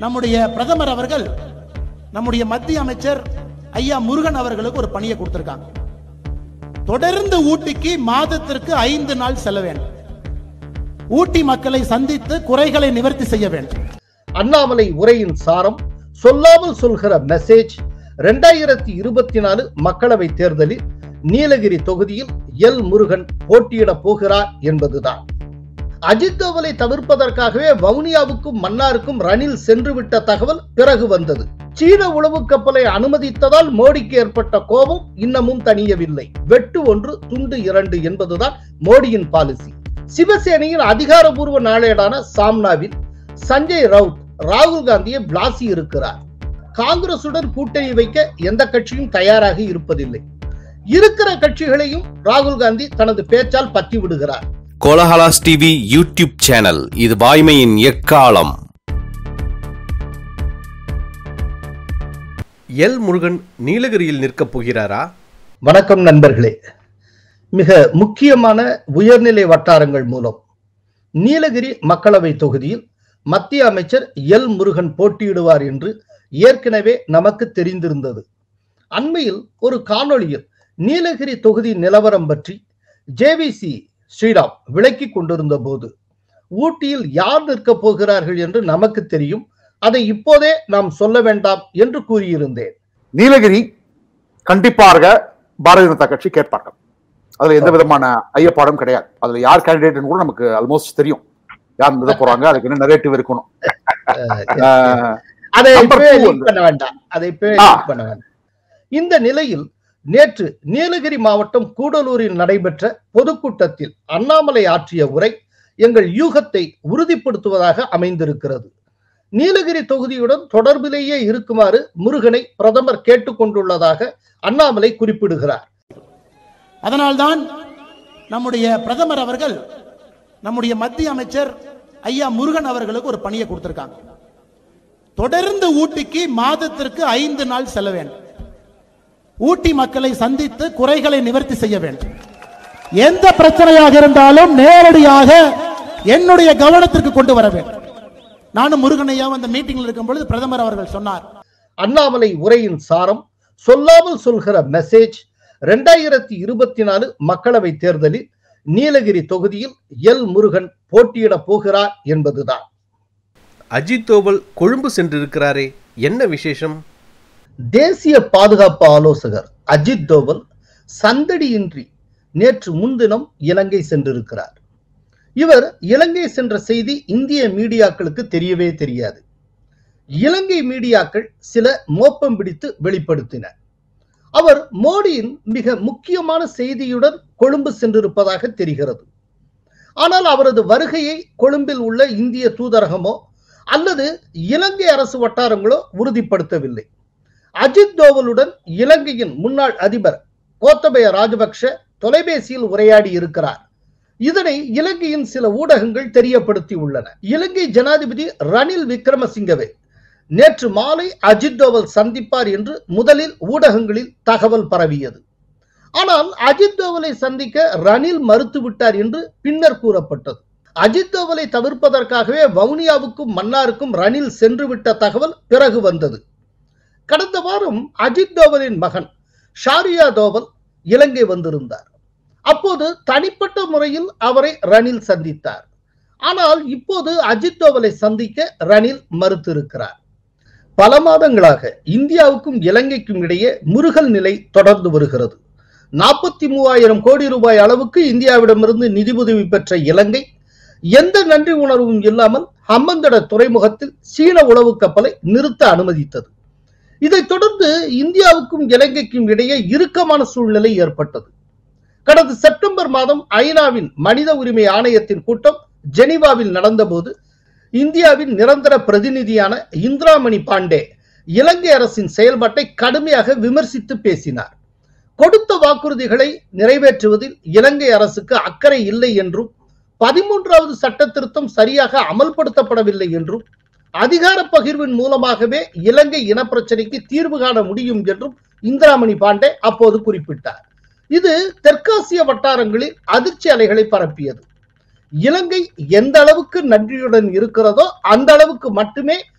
நம்முடைய பிரதமர் அவர்கள் நம்முடைய மத்திய அமைச்சர் ஐயா முருகன் அவர்களுக்கு ஒரு பணியை கொடுத்திருக்காங்க தொடர்ந்து ஊட்டிக்கு மாதத்திற்கு ஐந்து நாள் செல்ல வேண்டும் ஊட்டி மக்களை சந்தித்து குறைகளை நிவர்த்தி செய்ய வேண்டும் அண்ணாமலை உரையின் சாரம் சொல்லாமல் சொல்கிற மெசேஜ் ரெண்டாயிரத்தி இருபத்தி நாலு மக்களவை தேர்தலில் நீலகிரி தொகுதியில் எல் முருகன் போட்டியிட போகிறார் என்பதுதான் அஜித் தோவலை தவிர்ப்பதற்காகவே வவுனியாவுக்கும் மன்னாருக்கும் ரணில் சென்றுவிட்ட தகவல் பிறகு வந்தது சீன உளவு கப்பலை அனுமதித்ததால் மோடிக்கு ஏற்பட்ட கோபம் இன்னமும் தணியவில்லை வெட்டு ஒன்று துண்டு இரண்டு என்பதுதான் மோடியின் பாலிசி சிவசேனையின் அதிகாரபூர்வ நாளேடான சாம்னாவில் சஞ்சய் ரவுத் ராகுல் காந்தியை பிளாசி இருக்கிறார் காங்கிரசுடன் கூட்டணி வைக்க எந்த கட்சியும் தயாராக இருப்பதில்லை இருக்கிற கட்சிகளையும் ராகுல் காந்தி தனது பேச்சால் பத்தி விடுகிறார் கோலஹலாஸ் டிவி யூடியூப் சேனல் இது வாய்மையின் எக்காலம் எல் முருகன் நீலகிரியில் நிற்கப் போகிறாரா வணக்கம் நண்பர்களே மிக முக்கியமான உயர்நிலை வட்டாரங்கள் மூலம் நீலகிரி மக்களவை தொகுதியில் மத்திய அமைச்சர் எல் முருகன் போட்டியிடுவார் என்று ஏற்கனவே நமக்கு தெரிந்திருந்தது அண்மையில் ஒரு காணொளியில் நீலகிரி தொகுதி நிலவரம் பற்றி ஜேவிசி ஸ்ரீராம் விளக்கி கொண்டிருந்த போது ஊட்டியில் யார் நிற்கப் போகிறார்கள் என்று நமக்கு தெரியும் அதை இப்போதே நாம் சொல்ல வேண்டாம் என்று கூறியிருந்தேன் நீலகிரி கண்டிப்பாக பாரதிய ஜனதா கட்சி கேட்பார்கள் அதுல எந்த விதமான ஐயப்பாடும் கிடையாது அதுல யார் கேண்டிடேட் கூட நமக்கு ஆல்மோஸ்ட் தெரியும் யார் நிறுத்த போறாங்க அதுக்கு என்ன நரேட்டிவ் இருக்கணும் ஆஹ், அதை Number இப்பவே two leak வந்து- பண்ண வேண்டாம் அதை இப்பவே ஆ. leak பண்ண வேண்டாம் இந்த நிலையில் நேற்று நீலகிரி மாவட்டம் கூடலூரில் நடைபெற்ற பொதுக்கூட்டத்தில் அண்ணாமலை ஆற்றிய உரை எங்கள் யூகத்தை உறுதிப்படுத்துவதாக அமைந்திருக்கிறது நீலகிரி தொகுதியுடன் தொடர்பிலேயே இருக்குமாறு முருகனை பிரதமர் கேட்டுக்கொண்டுள்ளதாக அண்ணாமலை குறிப்பிடுகிறார் அதனால்தான் நம்முடைய பிரதமர் அவர்கள் நம்முடைய மத்திய அமைச்சர் ஐயா முருகன் அவர்களுக்கு ஒரு பணியை கொடுத்திருக்காங்க தொடர்ந்து ஊட்டிக்கு மாதத்திற்கு ஐந்து நாள் செல்ல வேண்டும் ஊட்டி மக்களை சந்தித்து குறைகளை நிவர்த்தி செய்ய வேண்டும் எந்த பிரச்சனையாக இருந்தாலும் நேரடியாக என்னுடைய கவனத்திற்கு கொண்டு வர வேண்டும் நானும் முருகனையா அந்த மீட்டிங்ல இருக்கும் பொழுது பிரதமர் அவர்கள் சொன்னார் அண்ணாமலை உரையின் சாரம் சொல்லாமல் சொல்கிற மெசேஜ் ரெண்டாயிரத்தி இருபத்தி நாலு மக்களவை தேர்தலில் நீலகிரி தொகுதியில் எல் முருகன் போட்டியிட போகிறார் என்பதுதான் அஜித் தோவல் கொழும்பு சென்றிருக்கிறாரே என்ன விசேஷம் தேசிய பாதுகாப்பு ஆலோசகர் அஜித் தோவல் சந்தடியின்றி நேற்று முன்தினம் இலங்கை சென்றிருக்கிறார் இவர் இலங்கை சென்ற செய்தி இந்திய மீடியாக்களுக்கு தெரியவே தெரியாது இலங்கை மீடியாக்கள் சில மோப்பம் பிடித்து வெளிப்படுத்தின அவர் மோடியின் மிக முக்கியமான செய்தியுடன் கொழும்பு சென்றிருப்பதாக தெரிகிறது ஆனால் அவரது வருகையை கொழும்பில் உள்ள இந்திய தூதரகமோ அல்லது இலங்கை அரசு வட்டாரங்களோ உறுதிப்படுத்தவில்லை அஜித் தோவலுடன் இலங்கையின் முன்னாள் அதிபர் கோத்தபய ராஜபக்ஷ தொலைபேசியில் உரையாடி இருக்கிறார் இதனை இலங்கையின் சில ஊடகங்கள் தெரியப்படுத்தி உள்ளன இலங்கை ஜனாதிபதி ரணில் விக்ரமசிங்கவை நேற்று மாலை அஜித் தோவல் சந்திப்பார் என்று முதலில் ஊடகங்களில் தகவல் பரவியது ஆனால் அஜித் தோவலை சந்திக்க ரணில் மறுத்துவிட்டார் என்று பின்னர் கூறப்பட்டது அஜித் தோவலை தவிர்ப்பதற்காகவே வவுனியாவுக்கும் மன்னாருக்கும் ரணில் சென்றுவிட்ட தகவல் பிறகு வந்தது கடந்த வாரம் அஜித் தோவலின் மகன் ஷாரியா தோவல் இலங்கை வந்திருந்தார் அப்போது தனிப்பட்ட முறையில் அவரை ரணில் சந்தித்தார் ஆனால் இப்போது அஜித் தோவலை சந்திக்க ரணில் மறுத்திருக்கிறார் பல மாதங்களாக இந்தியாவுக்கும் இலங்கைக்கும் இடையே முருகல் நிலை தொடர்ந்து வருகிறது நாற்பத்தி மூவாயிரம் கோடி ரூபாய் அளவுக்கு இந்தியாவிடமிருந்து நிதி உதவி பெற்ற இலங்கை எந்த நன்றி உணர்வும் இல்லாமல் ஹம்மந்தட துறைமுகத்தில் சீன உளவு கப்பலை நிறுத்த அனுமதித்தது இதைத் தொடர்ந்து இந்தியாவுக்கும் இலங்கைக்கும் இடையே இறுக்கமான சூழ்நிலை ஏற்பட்டது கடந்த செப்டம்பர் மாதம் ஐநாவின் மனித உரிமை ஆணையத்தின் கூட்டம் ஜெனீவாவில் நடந்தபோது இந்தியாவின் நிரந்தர பிரதிநிதியான இந்திராமணி பாண்டே இலங்கை அரசின் செயல்பாட்டை கடுமையாக விமர்சித்து பேசினார் கொடுத்த வாக்குறுதிகளை நிறைவேற்றுவதில் இலங்கை அரசுக்கு அக்கறை இல்லை என்றும் பதிமூன்றாவது சட்ட திருத்தம் சரியாக அமல்படுத்தப்படவில்லை என்றும் அதிகார பகிர்வின் மூலமாகவே இலங்கை இனப்பிரச்சனைக்கு தீர்வு காண முடியும் என்றும் இந்திராமணி பாண்டே அப்போது குறிப்பிட்டார் இது தெற்காசிய வட்டாரங்களில் அதிர்ச்சி அலைகளை பரப்பியது இலங்கை எந்த அளவுக்கு நன்றியுடன் இருக்கிறதோ அந்த அளவுக்கு மட்டுமே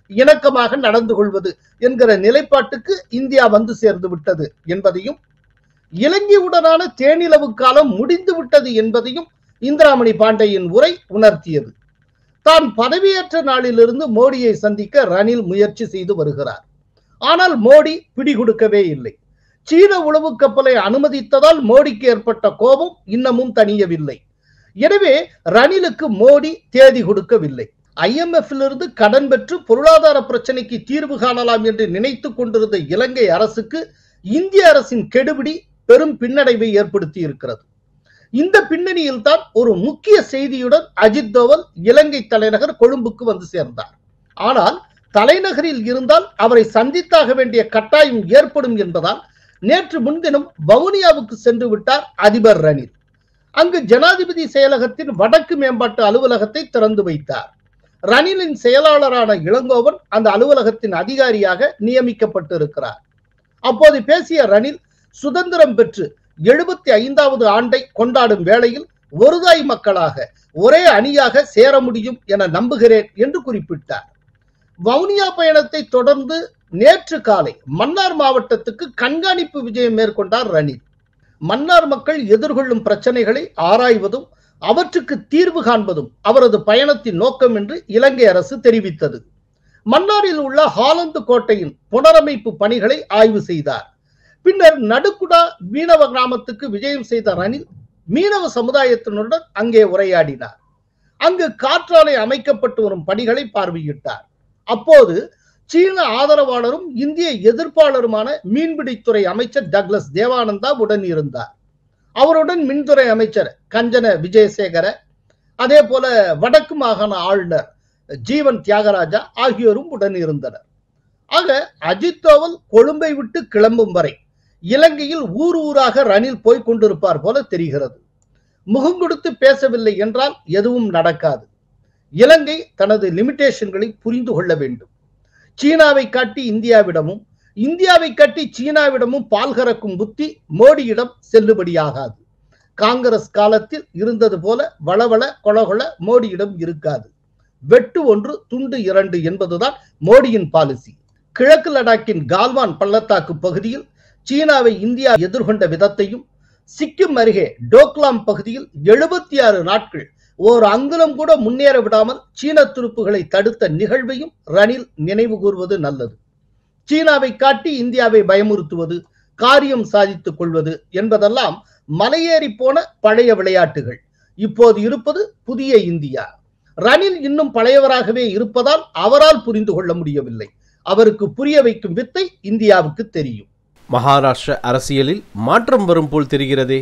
இணக்கமாக நடந்து கொள்வது என்கிற நிலைப்பாட்டுக்கு இந்தியா வந்து சேர்ந்து விட்டது என்பதையும் இலங்கையுடனான தேனிலவு காலம் முடிந்து விட்டது என்பதையும் இந்திராமணி பாண்டேயின் உரை உணர்த்தியது தான் பதவியேற்ற நாளிலிருந்து மோடியை சந்திக்க ரணில் முயற்சி செய்து வருகிறார் ஆனால் மோடி பிடிகொடுக்கவே இல்லை சீன உளவு கப்பலை அனுமதித்ததால் மோடிக்கு ஏற்பட்ட கோபம் இன்னமும் தணியவில்லை எனவே ரணிலுக்கு மோடி தேதி கொடுக்கவில்லை IMF இருந்து கடன் பெற்று பொருளாதார பிரச்சனைக்கு தீர்வு காணலாம் என்று நினைத்துக் கொண்டிருந்த இலங்கை அரசுக்கு இந்திய அரசின் கெடுபிடி பெரும் பின்னடைவை ஏற்படுத்தி இருக்கிறது இந்த பின்னணியில் தான் ஒரு முக்கிய செய்தியுடன் அஜித் தோவல் இலங்கை தலைநகர் கொழும்புக்கு வந்து சேர்ந்தார் ஆனால் தலைநகரில் இருந்தால் அவரை சந்தித்தாக வேண்டிய கட்டாயம் ஏற்படும் என்பதால் நேற்று முன்தினம் வவுனியாவுக்கு சென்று விட்டார் அதிபர் ரணில் அங்கு ஜனாதிபதி செயலகத்தின் வடக்கு மேம்பாட்டு அலுவலகத்தை திறந்து வைத்தார் ரணிலின் செயலாளரான இளங்கோவன் அந்த அலுவலகத்தின் அதிகாரியாக நியமிக்கப்பட்டிருக்கிறார் அப்போது பேசிய ரணில் சுதந்திரம் பெற்று எழுபத்தி ஐந்தாவது ஆண்டை கொண்டாடும் வேளையில் ஒருதாய் மக்களாக ஒரே அணியாக சேர முடியும் என நம்புகிறேன் என்று குறிப்பிட்டார் வவுனியா பயணத்தை தொடர்ந்து நேற்று காலை மன்னார் மாவட்டத்துக்கு கண்காணிப்பு விஜயம் மேற்கொண்டார் ரணில் மன்னார் மக்கள் எதிர்கொள்ளும் பிரச்சனைகளை ஆராய்வதும் அவற்றுக்கு தீர்வு காண்பதும் அவரது பயணத்தின் நோக்கம் என்று இலங்கை அரசு தெரிவித்தது மன்னாரில் உள்ள ஹாலந்து கோட்டையின் புனரமைப்பு பணிகளை ஆய்வு செய்தார் பின்னர் நடுக்குடா மீனவ கிராமத்துக்கு விஜயம் செய்த ரணில் மீனவ சமுதாயத்தினருடன் அங்கே உரையாடினார் அங்கு காற்றாலை அமைக்கப்பட்டு வரும் பணிகளை பார்வையிட்டார் அப்போது சீன ஆதரவாளரும் இந்திய எதிர்ப்பாளருமான மீன்பிடித்துறை அமைச்சர் டக்ளஸ் தேவானந்தா உடன் இருந்தார் அவருடன் மின்துறை அமைச்சர் கஞ்சன விஜயசேகர அதே போல வடக்கு மாகாண ஆளுநர் ஜீவன் தியாகராஜா ஆகியோரும் உடன் இருந்தனர் ஆக அஜித் தோவல் கொழும்பை விட்டு கிளம்பும் வரை இலங்கையில் ஊர் ஊராக ரணில் போய் கொண்டிருப்பார் போல தெரிகிறது முகம் கொடுத்து பேசவில்லை என்றால் எதுவும் நடக்காது இலங்கை தனது லிமிடேஷன்களை புரிந்து கொள்ள வேண்டும் சீனாவை காட்டி இந்தியாவிடமும் இந்தியாவை காட்டி சீனாவிடமும் பால் கறக்கும் புத்தி மோடியிடம் செல்லுபடியாகாது காங்கிரஸ் காலத்தில் இருந்தது போல வளவள கொலகொல மோடியிடம் இருக்காது வெட்டு ஒன்று துண்டு இரண்டு என்பதுதான் மோடியின் பாலிசி கிழக்கு லடாக்கின் கால்வான் பள்ளத்தாக்கு பகுதியில் சீனாவை இந்தியா எதிர்கொண்ட விதத்தையும் சிக்கிம் அருகே டோக்லாம் பகுதியில் எழுபத்தி ஆறு நாட்கள் ஓர் அங்குலம் கூட முன்னேற விடாமல் சீன துருப்புகளை தடுத்த நிகழ்வையும் ரணில் நினைவு கூறுவது நல்லது சீனாவை காட்டி இந்தியாவை பயமுறுத்துவது காரியம் சாதித்துக் கொள்வது என்பதெல்லாம் மலையேறி போன பழைய விளையாட்டுகள் இப்போது இருப்பது புதிய இந்தியா ரணில் இன்னும் பழையவராகவே இருப்பதால் அவரால் புரிந்து கொள்ள முடியவில்லை அவருக்கு புரிய வைக்கும் வித்தை இந்தியாவுக்கு தெரியும் மகாராஷ்டிர அரசியலில் மாற்றம் வரும் போல் தெரிகிறதே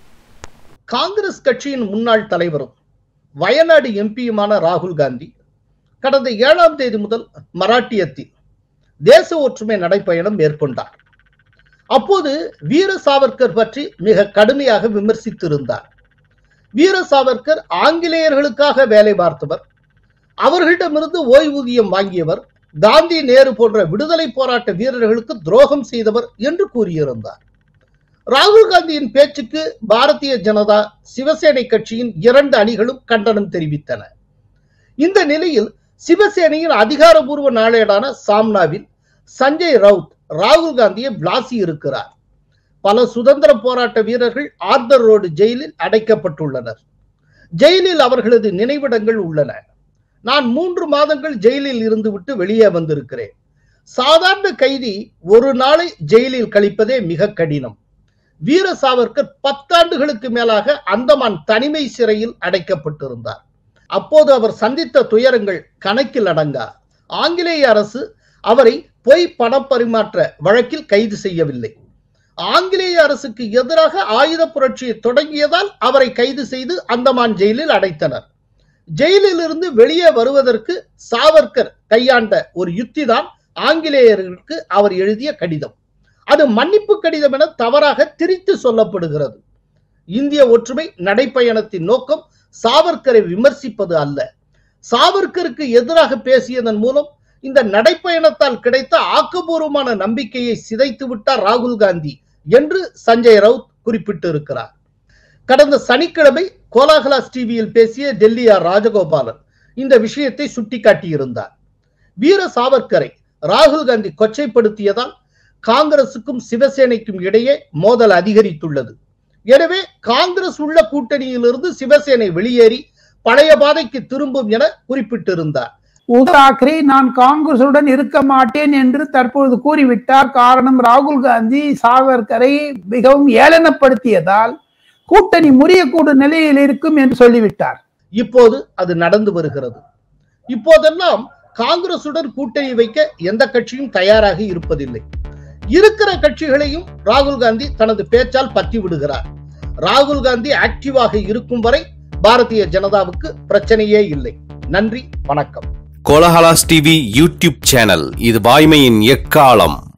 காங்கிரஸ் கட்சியின் முன்னாள் தலைவரும் வயநாடு எம்பியுமான ராகுல் காந்தி கடந்த ஏழாம் தேதி முதல் மராட்டியத்தில் தேச ஒற்றுமை நடைப்பயணம் மேற்கொண்டார் அப்போது வீர சாவர்கர் பற்றி மிக கடுமையாக விமர்சித்திருந்தார் வீர சாவர்கர் ஆங்கிலேயர்களுக்காக வேலை பார்த்தவர் அவர்களிடமிருந்து ஓய்வூதியம் வாங்கியவர் காந்தி நேரு போன்ற விடுதலை போராட்ட வீரர்களுக்கு துரோகம் செய்தவர் என்று கூறியிருந்தார் ராகுல் காந்தியின் பேச்சுக்கு பாரதிய ஜனதா சிவசேனை கட்சியின் இரண்டு அணிகளும் கண்டனம் தெரிவித்தன இந்த நிலையில் சிவசேனையின் அதிகாரபூர்வ நாளேடான சாம்னாவில் சஞ்சய் ரவுத் ராகுல் காந்தியை விளாசி இருக்கிறார் பல சுதந்திர போராட்ட வீரர்கள் ஆர்தர் ரோடு ஜெயிலில் அடைக்கப்பட்டுள்ளனர் ஜெயிலில் அவர்களது நினைவிடங்கள் உள்ளன நான் மூன்று மாதங்கள் ஜெயிலில் இருந்துவிட்டு வெளியே வந்திருக்கிறேன் சாதாரண கைதி ஒரு நாளை ஜெயிலில் கழிப்பதே மிக கடினம் வீர சாவர்கர் பத்தாண்டுகளுக்கு மேலாக அந்தமான் தனிமை சிறையில் அடைக்கப்பட்டிருந்தார் அப்போது அவர் சந்தித்த துயரங்கள் கணக்கில் அடங்கா ஆங்கிலேய அரசு அவரை பொய் பணப்பரிமாற்ற வழக்கில் கைது செய்யவில்லை ஆங்கிலேய அரசுக்கு எதிராக ஆயுத புரட்சியை தொடங்கியதால் அவரை கைது செய்து அந்தமான் ஜெயிலில் அடைத்தனர் ஜெயிலில் இருந்து வெளியே வருவதற்கு சாவர்கர் கையாண்ட ஒரு யுத்தி தான் ஆங்கிலேயர்களுக்கு அவர் எழுதிய கடிதம் அது மன்னிப்பு கடிதம் என தவறாக திரித்து சொல்லப்படுகிறது இந்திய ஒற்றுமை நடைப்பயணத்தின் நோக்கம் சாவர்கரை விமர்சிப்பது அல்ல சாவர்கருக்கு எதிராக பேசியதன் மூலம் இந்த நடைப்பயணத்தால் கிடைத்த ஆக்கபூர்வமான நம்பிக்கையை சிதைத்து விட்டார் ராகுல் காந்தி என்று சஞ்சய் ரவுத் குறிப்பிட்டிருக்கிறார் கடந்த சனிக்கிழமை கோலாகலாஸ் டிவியில் பேசிய டெல்லியார் ராஜகோபாலன் இந்த விஷயத்தை சுட்டிக்காட்டியிருந்தார் வீர சாவர்கரை ராகுல் காந்தி கொச்சைப்படுத்தியதால் காங்கிரசுக்கும் சிவசேனைக்கும் இடையே மோதல் அதிகரித்துள்ளது எனவே காங்கிரஸ் உள்ள கூட்டணியிலிருந்து சிவசேனை வெளியேறி பழைய பாதைக்கு திரும்பும் என குறிப்பிட்டிருந்தார் உத்தவ் தாக்கரே நான் காங்கிரசுடன் இருக்க மாட்டேன் என்று தற்பொழுது கூறிவிட்டார் காரணம் ராகுல் காந்தி சாவர்கரை மிகவும் ஏளனப்படுத்தியதால் கூட்டணி முறியக்கூடும் நிலையில் இருக்கும் என்று சொல்லிவிட்டார் இப்போது அது நடந்து வருகிறது இப்போதெல்லாம் காங்கிரசுடன் கூட்டணி வைக்க எந்த கட்சியும் தயாராக இருப்பதில்லை இருக்கிற கட்சிகளையும் ராகுல் காந்தி தனது பேச்சால் பத்தி விடுகிறார் ராகுல் காந்தி ஆக்டிவாக இருக்கும் வரை பாரதிய ஜனதாவுக்கு பிரச்சனையே இல்லை நன்றி வணக்கம் கோலஹலாஸ் டிவி யூடியூப் சேனல் இது வாய்மையின் எக்காலம்